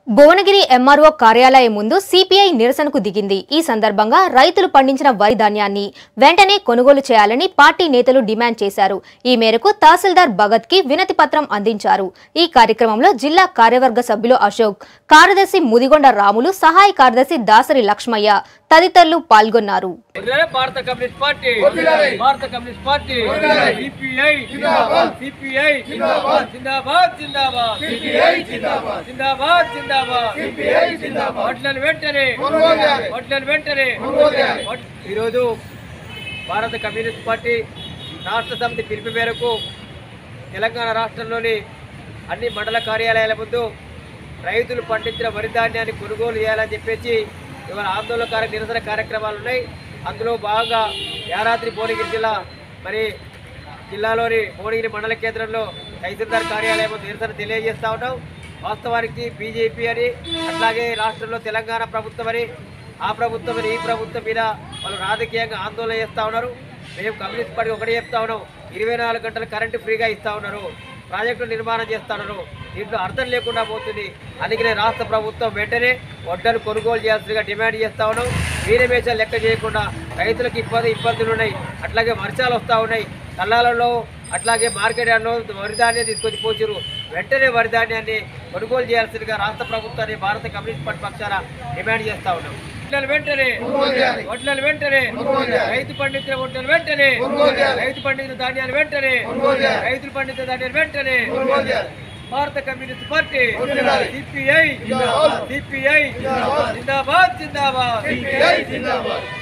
Bhuvanagiri MRO కార్యాలయం ముందు CPI నిరసనకు దిగింది ఈ సందర్భంగా రైతులు పండించిన వరి ధాన్యాన్ని వెంటనే కొనుగోలు చేయాలని పార్టీ నేతలు డిమాండ్ చేశారు ఈ మేరకు తహసీల్దార్ భగత్ కి వినతి పత్రం అందించారు ఈ కార్యక్రమంలో జిల్లా కార్యవర్గ సభ్యులు అశోక్ కార్యదర్శి ముదిగొండ రాములు సహాయ కార్యదర్శి దాసరి లక్ష్మయ్య తదితరులు పాల్గొన్నారు వదిలేరే భారత కమ్యూనిస్ట్ పార్టీ భారత కమ్యూనిస్ట్ పార్టీ సిపిఐ సిపిఐ జిందాబాద్ జిందాబాద్ జిందాబాద్ జిందాబాద్ వడ్లను వెంటనే వడ్లను వెంటనే వడ్- ఈరోజు భారత కమ్యూనిస్ట్ పార్టీ రాష్ట్ర సమితి పిలుపు మేరకు తెలంగాణ రాష్ట్రంలోని అన్ని మండల కార్యాలయాల ముందు రైతులు పండించిన వరి ధాన్యాన్ని కొనుగోలు చేయాలని చెప్పేసి ఇవాళ ఆందోళనకార నిరసన కార్యక్రమాలు ఉన్నాయి అందులో భాగంగా యాదాద్రి భువనగిరి జిల్లా మరి జిల్లాలోని భువనగిరి మండల కేంద్రంలో తహసీల్దార్ కార్యాలయం ముందు నిరసన తెలియజేస్తా ఉన్నాం వాస్తవానికి బీజేపీ అని అట్లాగే రాష్ట్రంలో తెలంగాణ ప్రభుత్వం అని ఆ ప్రభుత్వం మీద ఈ ప్రభుత్వం మీద వాళ్ళు రాజకీయంగా ఆందోళన చేస్తూ ఉన్నారు మేము కమ్యూనిస్ట్ పార్టీ ఒకటే చెప్తా ఉన్నాం ఇరవై నాలుగు గంటలు కరెంటు ఫ్రీగా ఇస్తా ఉన్నారు ప్రాజెక్టులు నిర్మాణం చేస్తా ఉన్నారు దీంట్లో అర్థం లేకుండా పోతుంది అందుకనే రాష్ట్ర ప్రభుత్వం వెంటనే వడ్డలు కొనుగోలు చేయాల్సిందిగా డిమాండ్ చేస్తా ఉన్నాం వీరమేషాలు లెక్క చేయకుండా రైతులకు ఇబ్బంది ఇబ్బందులు ఉన్నాయి అట్లాగే వర్షాలు వస్తూ ఉన్నాయి కళ్ళాలలో అట్లాగే మార్కెట్ యార్డ్లో వరి ధాన్యం తీసుకొచ్చి పోచారు వెంటనే వరి ధాన్యాన్ని కొనుగోలు చేయాల్సిందిగా రాష్ట్ర ప్రభుత్వాన్ని భారత కమ్యూనిస్ట్ పార్టీ పక్షాన డిమాండ్ చేస్తా ఉన్నాం వడ్లను వెంటనే వడ్లను వెంటనే రైతు పండించిన వడ్లను వెంటనే రైతు పండించిన ధాన్యాలు వెంటనే రైతులు పండించిన ధాన్యాలు వెంటనే భారత కమ్యూనిస్ట్ పార్టీ సిపిఐ సిపిఐ జిందాబాద్ జిందాబాద్